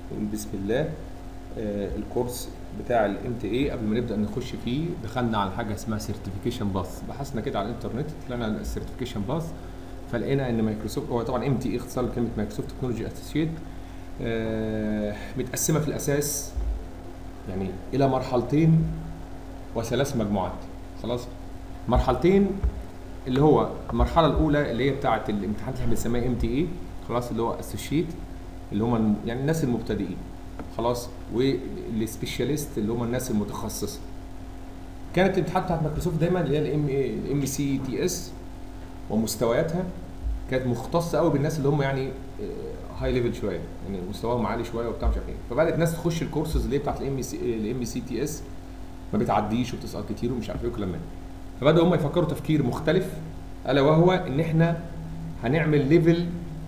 نقول بسم الله آه، الكورس بتاع الام تي اي قبل ما نبدا نخش فيه دخلنا على حاجه اسمها سيرتيفيكيشن باث بحثنا كده على الانترنت طلعنا على السيرتيفيكيشن باث فلقينا ان مايكروسوفت هو طبعا ام تي اي اختصار لكلمه مايكروسوفت تكنولوجي اسوشيت متقسمه في الاساس يعني الى مرحلتين وثلاث مجموعات خلاص مرحلتين اللي هو المرحله الاولى اللي هي بتاعه الامتحانات اللي احنا بنسميها ام تي اي خلاص اللي هو اسوشيت اللي هم الم- يعني الناس المبتدئين خلاص والسبيشاليست اللي هم الناس المتخصصه كانت الامتحانات بتاعت مايكروسوفت دايما اللي هي الام الام سي تي اس ومستوياتها كانت مختصه قوي بالناس اللي هم يعني هاي ليفل شويه يعني مستواهم عالي شويه وبتاع مش عارف ايه فبدات الناس تخش الكورسز اللي هي بتاعت الام سي الام سي تي اس ما بتعديش وبتسقط كتير ومش عارف ايه وكلام من ده. فبداوا هم يفكروا تفكير مختلف الا وهو ان احنا هنعمل ليفل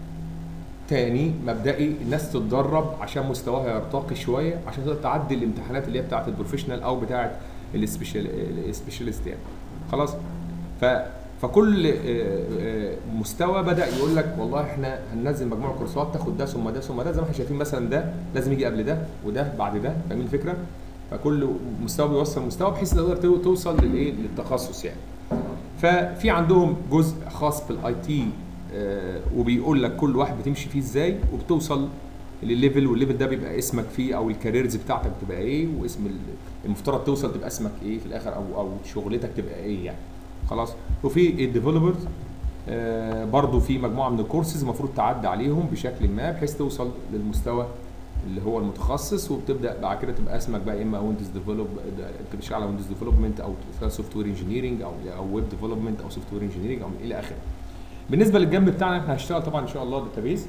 تاني مبدئي الناس تتدرب عشان مستواها يرتقي شويه عشان تقدر تعدي الامتحانات اللي هي بتاعه البروفيشنال او بتاعه السبيشال السبيشاليست يعني خلاص ف فكل آه، آه، مستوى بدا يقول لك والله احنا هننزل مجموعه كورسات تاخد ده ثم ده ثم ده زي ما احنا شايفين مثلا ده لازم يجي قبل ده وده بعد ده فاهمين الفكره؟ فكل مستوى بيوصل مستوى بحيث تقدر تو- توصل للايه؟ للتخصص يعني. ففي عندهم جزء خاص بالاي تي وبيقول لك كل واحد بتمشي فيه ازاي وبتوصل للليفل والليفل ده بيبقى اسمك فيه او الكاريرز بتاعتك بتبقى ايه واسم ال- المفترض توصل تبقى اسمك ايه في الاخر او او شغلتك تبقى ايه يعني خلاص وفي الديفلوبرز برضو في مجموعه من الكورسز المفروض تعدي عليهم بشكل ما بحيث توصل للمستوى اللي هو المتخصص وبتبدا بعد كده تبقى اسمك بقى يا اما ويندوز ديفلوب انت بتشتغل على ويندوز ديفلوبمنت او سوفت وير انجينيرنج او او ويب ديفلوبمنت او سوفت وير انجينيرنج او الى اخره. بالنسبه للجنب بتاعنا احنا هنشتغل طبعا ان شاء الله داتابيز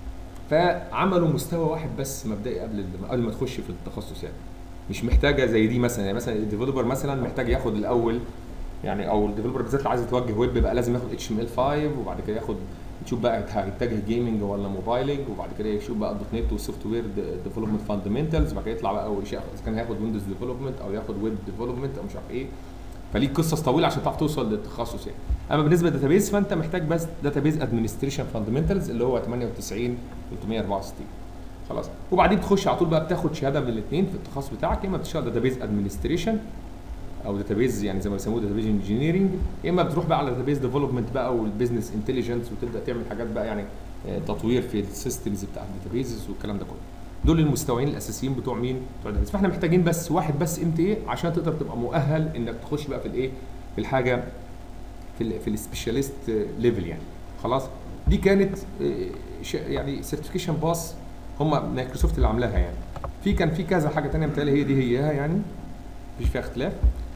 فعملوا مستوى واحد بس مبدئي قبل قبل ما تخش في التخصص يعني مش محتاجه زي دي مثلا يعني مثلا الديفلوبر مثلا محتاج ياخد الاول يعني او الديفلوبر بالذات اللي عايز يتوجه ويب بقى لازم ياخد اتش ام ال 5 وبعد كده ياخد يشوف بقى هيتجه جيمنج ولا موبايلنج وبعد كده يشوف بقى الدوت نت والسوفت وير ديفلوبمنت فاندمنتالز وبعد كده يطلع بقى اول شيء اذا كان هياخد ويندوز ديفلوبمنت او ياخد ويب ديفلوبمنت او مش عارف ايه فليه قصص طويله عشان تعرف توصل للتخصص يعني اما بالنسبه للداتابيز فانت محتاج بس داتابيز ادمنستريشن فاندمنتالز اللي هو 98 364 خلاص وبعدين تخش على طول بقى بتاخد شهاده من الاثنين في التخصص بتاعك يا اما بتشتغل داتابيز ادمنستريشن او داتابيز يعني زي ما بيسموه داتابيز انجينيرنج يا اما بتروح بقى على داتابيز ديفلوبمنت بقى والبيزنس انتليجنس وتبدا تعمل حاجات بقى يعني آه، تطوير في السيستمز بتاع الداتابيزز والكلام ده كله دول المستويين الاساسيين بتوع مين بتوع الداتابيز فاحنا محتاجين بس واحد بس ام تي اي عشان تقدر تبقى مؤهل انك تخش بقى في الايه في الحاجه في ال في السبيشاليست ليفل يعني خلاص دي كانت آه، ش- يعني سيرتيفيكيشن باس هم مايكروسوفت اللي عاملاها يعني في كان في كذا حاجه تانية متهيألي هي دي هيها يعني مفيش فيها اختلاف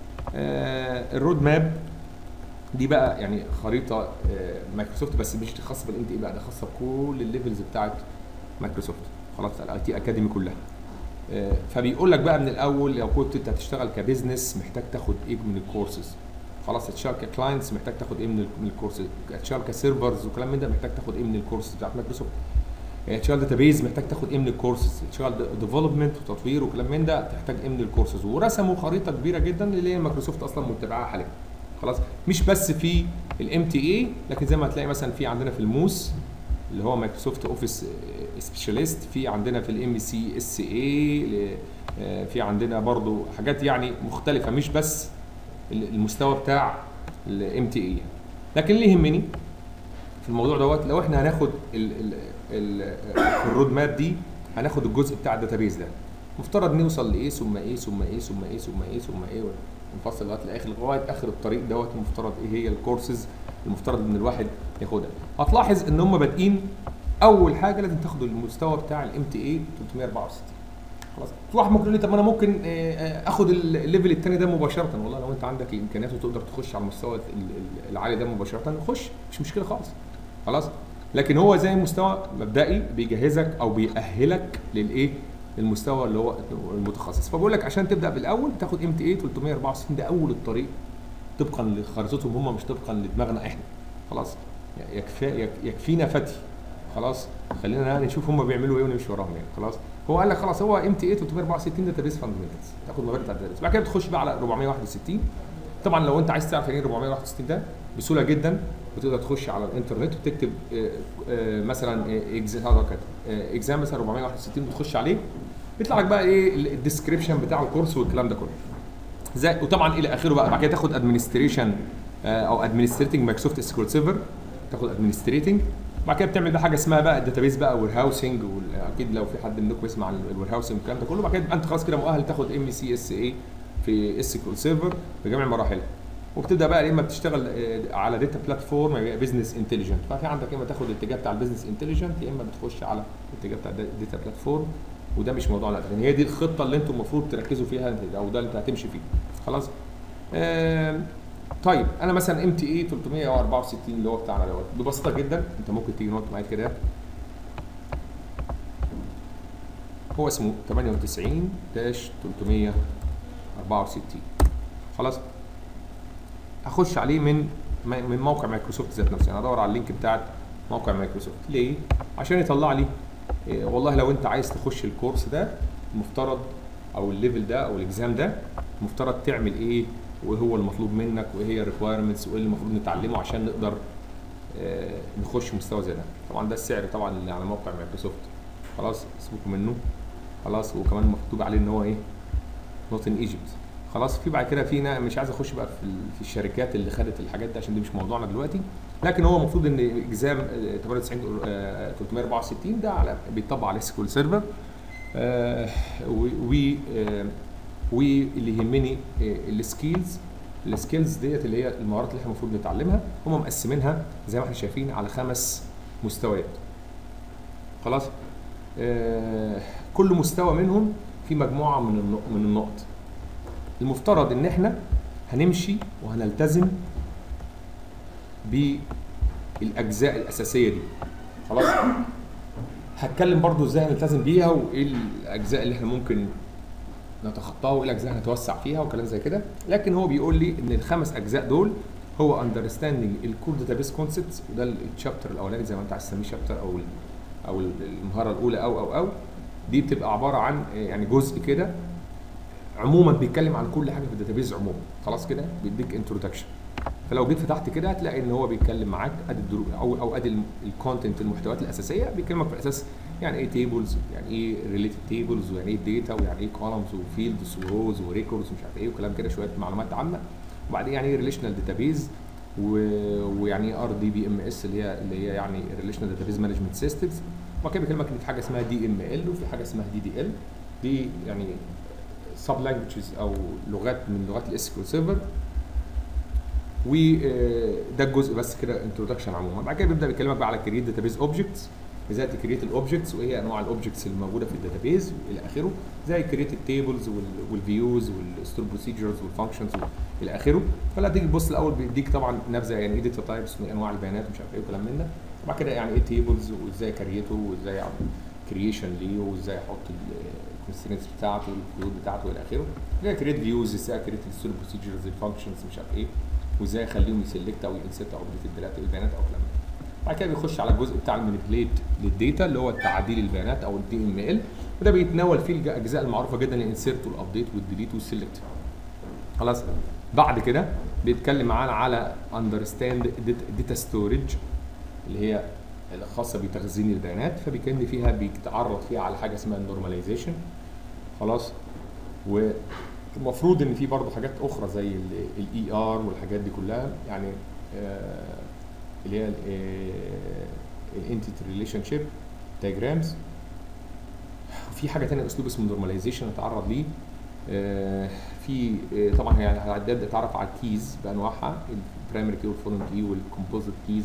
آه الرود ماب دي بقى يعني خريطه آه مايكروسوفت بس مش خاصه بالام تي اي بقى ده خاصه بكل الليفلز بتاعت مايكروسوفت خلاص الاي تي اكاديمي كلها آه فبيقول لك بقى من الاول لو كنت انت هتشتغل كبزنس محتاج تاخد ايه من الكورسز خلاص هتشتغل ككلاينتس محتاج تاخد ايه من ال- من الكورسز هتشتغل كسيرفرز وكلام من ده محتاج تاخد ايه من الكورسز بتاعت مايكروسوفت يعني تشتغل داتابيز محتاج تاخد ايه من الكورسز تشتغل ديفلوبمنت وتطوير وكلام من ده تحتاج ايه من الكورسز ورسموا خريطه كبيره جدا اللي هي مايكروسوفت اصلا متبعاها حاليا خلاص مش بس في الام تي اي لكن زي ما هتلاقي مثلا في عندنا في الموس اللي هو مايكروسوفت اوفيس سبيشاليست في عندنا في الام سي اس اي في عندنا برضو حاجات يعني مختلفه مش بس المستوى بتاع الام تي اي لكن اللي يهمني في الموضوع دوت لو احنا هناخد ال ال ال الرود ماب دي هناخد الجزء بتاع الداتابيز ده مفترض نوصل لايه ثم ايه ثم ايه ثم ايه ثم ايه ثم ايه ونفصل لغايه الاخر لغايه اخر الطريق دوت المفترض ايه هي الكورسز المفترض ان الواحد ياخدها هتلاحظ ان هم بادئين اول حاجه لازم تاخدوا المستوى بتاع الام تي اي 364 خلاص في واحد ممكن يقول لي طب ما انا ممكن آه، آه، اخد ال- الليفل الثاني ده مباشره والله لو انت عندك الامكانيات وتقدر تخش على المستوى ال- ال- العالي ده مباشره خش مش مشكله خالص خلاص لكن هو زي مستوى مبدئي بيجهزك او بيأهلك للايه للمستوى اللي هو المتخصص فبقول لك عشان تبدا بالاول تاخد ام تي اي 364 ده اول الطريق طبقا لخريطتهم هم مش طبقا لدماغنا احنا خلاص يكفي يك- يكفينا فتي خلاص خلينا نشوف هم بيعملوا ايه ونمشي وراهم يعني خلاص هو قال لك خلاص هو ام تي اي 364 ده تدريس فاندمنتالز تاخد مبادئ بتاع التدريس بعد كده تخش بقى على 461 طبعا لو انت عايز تعرف يعني ايه 461 ده بسهوله جدا وتقدر تخش على الانترنت وتكتب آه، آه، مثلا اكزام مثلا 461 بتخش عليه بيطلع لك بقى ايه الديسكربشن بتاع الكورس والكلام ده كله زي وطبعا الى اخره بقى بعد كده تاخد ادمنستريشن او ادمنستريتنج مايكروسوفت سكيول سيرفر تاخد ادمنستريتنج بعد كده بتعمل بقى حاجه اسمها بقى الداتابيز بقى وير هاوسنج اكيد لو في حد منكم يسمع عن الوير هاوسنج والكلام ده كله بعد كده يبقى انت خلاص كده مؤهل تاخد ام سي اس اي في اس كيول سيرفر بجميع مراحلها وبتبدا بقى يا اما بتشتغل آه، على داتا بلاتفورم يبقى بزنس انتليجنت ففي عندك يا اما تاخد الاتجاه بتاع البزنس انتليجنت يا اما بتخش على الاتجاه بتاع الداتا بلاتفورم وده مش موضوعنا الأخراني هي دي الخطه اللي انتم المفروض تركزوا فيها او ده اللي انت هتمشي فيه خلاص آم، طيب انا مثلا ام تي اي 364 اللي هو بتاعنا دوت ببساطه جدا انت ممكن تيجي نقط معايا كده هو اسمه 98 364 خلاص هخش عليه من من موقع مايكروسوفت ذات نفسه يعني ادور على اللينك بتاعت موقع مايكروسوفت ليه؟ عشان يطلع لي إيه، والله لو انت عايز تخش الكورس ده المفترض او الليفل ده او الاكزام ده المفترض تعمل ايه وهو المطلوب منك وايه هي الريكوايرمنتس وايه اللي المفروض نتعلمه عشان نقدر آه، نخش مستوى زي ده طبعا ده السعر طبعا اللي على موقع مايكروسوفت خلاص سيبكم منه خلاص وكمان مكتوب عليه ان هو ايه نوت ان ايجيبت خلاص في بعد كده في نا- مش عايز اخش بقى في, ال- في الشركات اللي خدت الحاجات دي عشان دي مش موضوعنا دلوقتي لكن هو المفروض ان اكزام آه، 98 آه، 364 ده على بيطبق على سكول سيرفر آه، و و- آه، واللي يهمني السكيلز السكيلز ديت اللي هي المهارات اللي احنا المفروض نتعلمها هم مقسمينها زي ما احنا شايفين على خمس مستويات خلاص آه، كل مستوى منهم في مجموعه من النق- من النقط المفترض ان احنا هنمشي وهنلتزم بالاجزاء الاساسيه دي خلاص هتكلم برضو ازاي هنلتزم بيها وايه الاجزاء اللي احنا ممكن نتخطاها وايه الاجزاء هنتوسع فيها وكلام زي كده لكن هو بيقول لي ان الخمس اجزاء دول هو اندرستاندينج الكور داتابيس كونسبتس وده الشابتر الاولاني زي ما انت عايز تسميه شابتر او ال- او ال- المهاره الاولى او او او دي بتبقى عباره عن يعني جزء كده عموما بيتكلم عن كل حاجه في الداتابيز عموما خلاص كده بيديك انتروداكشن فلو جيت فتحت كده هتلاقي ان هو بيتكلم معاك ادي الدرو او او ادي الكونتنت المحتويات الاساسيه بيكلمك في الاساس يعني ايه تيبلز يعني ايه ريليتد تيبلز ويعني ايه داتا ويعني ايه كولمز وفيلدز وروز وريكوردز ومش عارف ايه وكلام كده شويه معلومات عامه وبعدين يعني ايه ريليشنال داتابيز ويعني ايه ار دي بي ام اس اللي هي اللي هي يعني ريليشنال داتابيز مانجمنت سيستمز وبعد كده بيكلمك ان في حاجه اسمها دي ام ال وفي حاجه اسمها دي دي ال دي يعني سب لانجوجز او لغات من لغات الاس كيو سيرفر وده الجزء بس كده انتروداكشن عموما بعد كده بيبدا بيكلمك بقى على كريت داتابيز اوبجكتس ازاي تكريت الاوبجكتس وايه انواع الاوبجكتس الموجوده في الداتابيز والى اخره زي كريت التيبلز والفيوز والستور بروسيجرز والفانكشنز الى اخره فلا تيجي تبص الاول بيديك طبعا نبذه يعني ايه داتا تايبس وانواع البيانات ومش عارف ايه وكلام من ده وبعد كده يعني ايه تيبلز وازاي كريته وازاي اعمل كرييشن ليه وازاي احط الكونسترينتس بتاعته والكود بتاعته الى اخره ازاي كريت فيوز ازاي كريت الستور بروسيجرز الفانكشنز مش عارف ايه وازاي اخليهم يسلكت او ينسيت او يديت البيانات او كلام من ده. بعد كده بيخش على الجزء بتاع المانيبيليت للديتا اللي هو تعديل البيانات او الدي ام ال وده بيتناول فيه الاجزاء المعروفه جدا الانسيرت والابديت والديليت والسيلكت خلاص بعد كده بيتكلم معانا على اندرستاند داتا ستورج اللي هي الخاصه بتخزين البيانات فبيكلمني فيها بيتعرض فيها على حاجه اسمها النورماليزيشن خلاص والمفروض ان في برضه حاجات اخرى زي الاي ار والحاجات دي كلها يعني آه اللي هي الانتيتي ريليشن شيب دايجرامز في حاجه ثانيه اسلوب اسمه نورماليزيشن اتعرض ليه آه، في آه، طبعا هي هتبدا تتعرف على الكيز بانواعها البرايمري كي والفورن كي والكومبوزيت كيز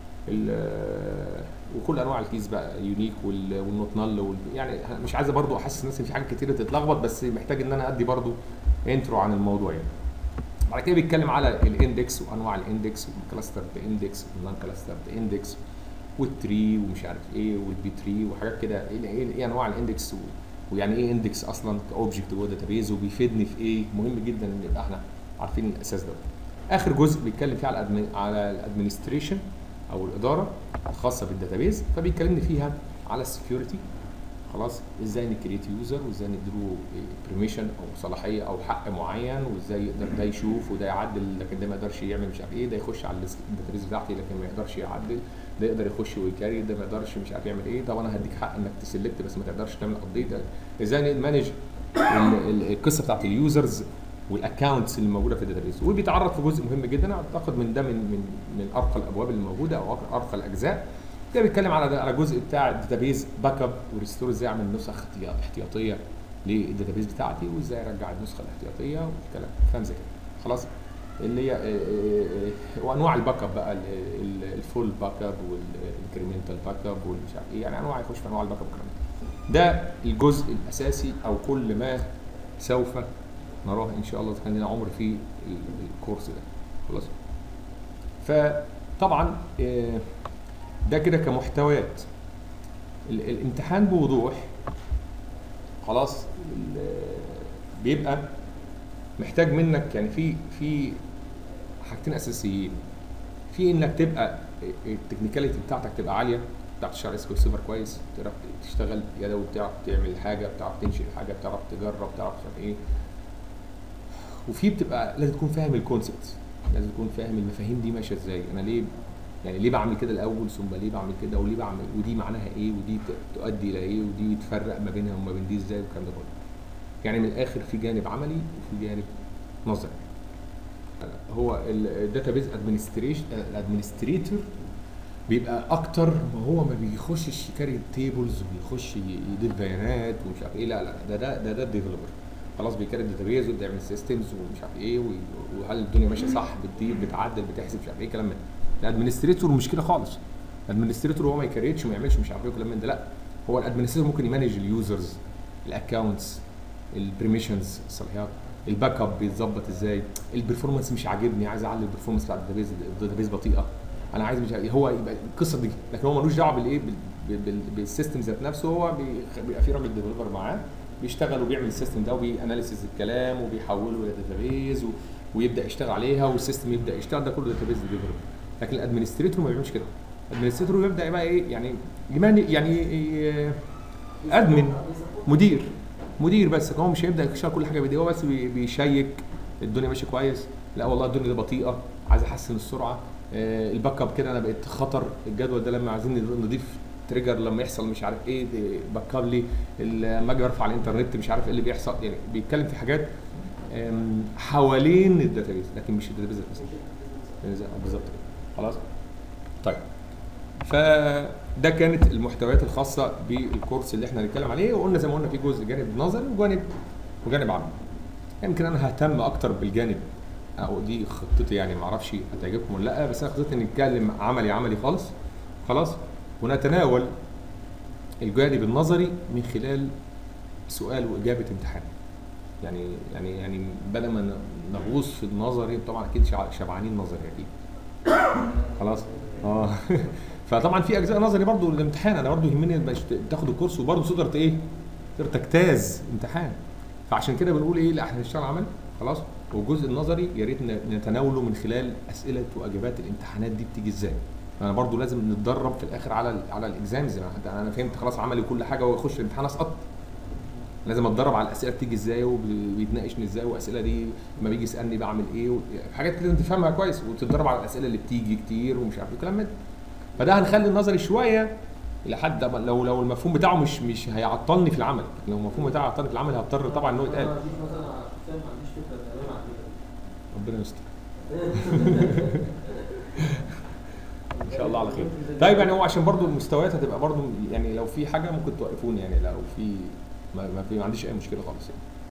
وكل انواع الكيز بقى يونيك والنوت نل يعني مش عايز برضو احسس الناس ان في حاجات كتيره تتلخبط بس محتاج ان انا ادي برضو انترو عن الموضوع يعني بعد كده بيتكلم على الاندكس وانواع الاندكس والكلاستر اندكس والنون كلاستر اندكس والتري ومش عارف ايه والبي تري وحاجات كده ايه ايه إيه انواع الاندكس و- ويعني ايه اندكس اصلا كاوبجكت جوه داتابيز وبيفيدني في ايه مهم جدا ان يبقى احنا عارفين الاساس ده اخر جزء بيتكلم فيه على الادمن على الادمنستريشن او الاداره الخاصه بالداتابيز فبيكلمني فيها على السكيورتي خلاص ازاي نكريت يوزر وازاي نديله بريميشن او صلاحيه او حق معين وازاي يقدر ده يشوف وده يعدل لكن ده ما يقدرش يعمل مش عارف ايه ده يخش على الداتابيز بتاعتي لكن ما يقدرش يعدل ده يقدر يخش ويكاري ده ما يقدرش مش عارف يعمل ايه طب انا هديك حق انك تسلكت بس ما تقدرش تعمل ابديت ازاي نمانج القصه بتاعت اليوزرز والاكونتس اللي موجوده في الداتابيز وبيتعرض في جزء مهم جدا اعتقد من ده من من من ارقى الابواب اللي موجوده او ارقى الاجزاء ده بيتكلم على على جزء بتاع الداتابيز باك اب وريستور ازاي اعمل نسخ احتياطيه للداتابيز بتاعتي وازاي ارجع النسخه الاحتياطيه والكلام كلام زي كده خلاص اللي هي وانواع الباك اب بقى الفول باك اب والانكريمنتال باك اب والمش عارف ايه يعني انواع يخش في انواع الباك اب والكلام ده الجزء الاساسي او كل ما سوف نراه ان شاء الله اذا كان لنا عمر في الكورس ده خلاص فطبعا ده كده كمحتويات الامتحان بوضوح خلاص بيبقى محتاج منك يعني في في حاجتين اساسيين في انك تبقى التكنيكاليتي بتاعتك تبقى عاليه بتعرف تشتغل اس سيرفر كويس تعرف تشتغل يدوي بتعرف تعمل حاجه بتعرف تنشئ حاجه بتعرف تجرب بتعرف مش ايه وفي بتبقى لازم تكون فاهم الكونسبت لازم تكون فاهم المفاهيم دي ماشيه ازاي انا ليه يعني ليه بعمل كده الاول ثم ليه بعمل كده وليه بعمل ودي معناها ايه ودي تؤدي الى ايه ودي تفرق ما بينها وما بين دي ازاي والكلام ده كله يعني من الاخر في جانب عملي وفي جانب نظري هو الداتابيز ادمنستريشن الادمنستريتور بيبقى اكتر ما هو ما بيخشش يكاري تيبلز وبيخش يضيف بيانات ومش عارف ايه لا لا ده ده ده ده الديفلوبر خلاص بيكاري الداتابيز ويبدا يعمل سيستمز ومش عارف ايه وهل الدنيا ماشيه صح بتضيف بتعدل بتحسب مش عارف ايه كلام من ده الادمنستريتور مش كده خالص الادمنستريتور هو ما يكريتش وما يعملش مش عارف ايه كلام من ده لا هو الادمنستريتور ممكن يمانج اليوزرز الاكونتس البريميشنز الصلاحيات الباك اب بيتظبط ازاي البرفورمانس مش عاجبني عايز اعلي البرفورمانس بتاع الداتابيز الداتابيز بطيئه انا عايز مش هو يبقى القصه دي لكن هو ملوش دعوه بالايه بالسيستم ذات نفسه هو بيبقى في راجل ديفلوبر معاه بيشتغل وبيعمل السيستم ده وبياناليسيز الكلام وبيحوله لداتابيز ويبدا يشتغل عليها والسيستم يبدا يشتغل ده كله داتابيز ديفلوبر لكن الادمنستريتور ما بيعملش كده الادمنستريتور بيبدا بقى ايه يعني يعني ادمن مدير مدير بس هو مش هيبدا يشتغل كل حاجه بايديه هو بس بيشيك الدنيا ماشيه كويس لا والله الدنيا دي بطيئه عايز احسن السرعه آه الباك اب كده انا بقيت خطر الجدول ده لما عايزين نضيف تريجر لما يحصل مش عارف ايه باك اب لي لما اجي ارفع على الانترنت مش عارف ايه اللي بيحصل يعني بيتكلم في حاجات حوالين الداتابيز لكن مش الداتابيز نفسها بالظبط خلاص طيب فده كانت المحتويات الخاصه بالكورس اللي احنا هنتكلم عليه وقلنا زي ما قلنا في جزء جانب نظري وجانب وجانب عملي يمكن انا ههتم اكتر بالجانب او دي خطتي يعني ما اعرفش هتعجبكم ولا لا بس انا خطتي نتكلم عملي عملي خالص خلاص ونتناول الجانب النظري من خلال سؤال واجابه امتحان يعني يعني يعني بدل ما نغوص في النظري طبعا اكيد شبعانين نظري اكيد خلاص اه فطبعا في اجزاء نظري برضو الامتحان انا برضو يهمني تاخد الكورس وبرضو تقدر ايه تقدر تجتاز امتحان فعشان كده بنقول ايه لا احنا هنشتغل عمل خلاص والجزء النظري يا ريت نتناوله من خلال اسئله واجابات الامتحانات دي بتيجي ازاي انا برضو لازم نتدرب في الاخر على ال على الاكزامز انا فهمت خلاص عملي كل حاجه واخش الامتحان اسقط لازم اتدرب على الاسئله بتيجي ازاي وبيتناقشني ازاي والاسئله دي لما بيجي يسالني بعمل ايه حاجات كده انت تفهمها كويس وتتدرب على الاسئله اللي بتيجي كتير ومش عارف الكلام ده فده هنخلي النظري شويه لحد لو لو المفهوم بتاعه مش مش هيعطلني في العمل لو المفهوم بتاعه هيعطلني في العمل هضطر طبعا ان هو يتقال ربنا يستر ان شاء الله على خير طيب يعني هو عشان برضو المستويات هتبقى برضو يعني لو في حاجه ممكن توقفوني يعني لو في ما, ما في ما عنديش اي مشكله خالص يعني